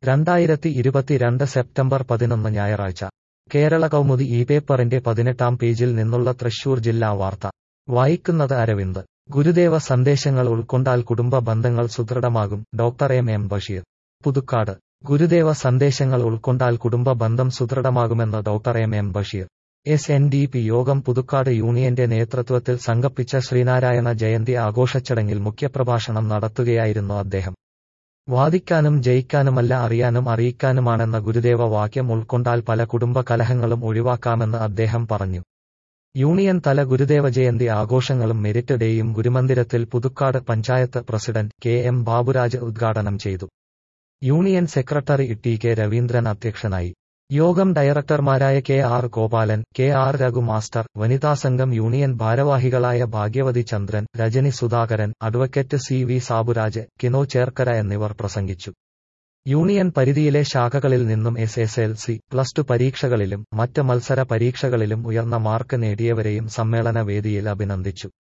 രണ്ടായിരത്തി ഇരുപത്തിരണ്ട് സെപ്റ്റംബർ പതിനൊന്ന് ഞായറാഴ്ച കേരള കൗമുദി ഈ പേപ്പറിന്റെ പതിനെട്ടാം പേജിൽ നിന്നുള്ള തൃശൂർ ജില്ലാ വാർത്ത വായിക്കുന്നത് അരവിന്ദ് ഗുരുദേവ സന്ദേശങ്ങൾ ഉൾക്കൊണ്ടാൽ കുടുംബ ബന്ധങ്ങൾ സുദൃഢമാകും doctor M M Basheer Puthukkad ഗുരുദേവ സന്ദേശങ്ങൾ ഉൾക്കൊണ്ടാൽ കുടുംബ ബന്ധം സുദൃഢമാകുമെന്ന് doctor M M Basheer S N D P യോഗം പുതുക്കാട് യൂണിയന്റെ നേതൃത്വത്തിൽ സംഘപ്പിച്ച ശ്രീനാരായണ ജയന്തി ആഘോഷച്ചടങ്ങിൽ മുഖ്യപ്രഭാഷണം നടത്തുകയായിരുന്നു അദ്ദേഹം വാദിക്കാനും ജയിക്കാനുമല്ല അറിയാനും അറിയിക്കാനുമാണെന്ന ഗുരുദേവ വാക്യം ഉൾക്കൊണ്ടാൽ പല കുടുംബ കലഹങ്ങളും ഒഴിവാക്കാമെന്ന് അദ്ദേഹം പറഞ്ഞു യൂണിയൻ തല ഗുരുദേവ ജയന്തി ആഘോഷങ്ങളും മെരിറ്റ് ഡേയും ഗുരുമന്ദിരത്തിൽ Puthukkad panchayat president K M Baburaj ഉദ്ഘാടനം ചെയ്തു union secretary T K Raveendran അധ്യക്ഷനായി യോഗം ഡയറക്ടർമാരായ K R Gopalan K R Raghu master വനിതാസംഘം യൂണിയൻ ഭാരവാഹികളായ Bhagyavathi Chandran Rajani Sudhakaran advocate C V Saburaj Kino Cherkkara എന്നിവർ പ്രസംഗിച്ചു യൂണിയൻ പരിധിയിലെ ശാഖകളിൽ നിന്നും S S L C plus two പരീക്ഷകളിലും മറ്റ് മത്സര പരീക്ഷകളിലും ഉയർന്ന മാർക്ക് നേടിയവരെയും സമ്മേളന വേദിയിൽ അഭിനന്ദിച്ചു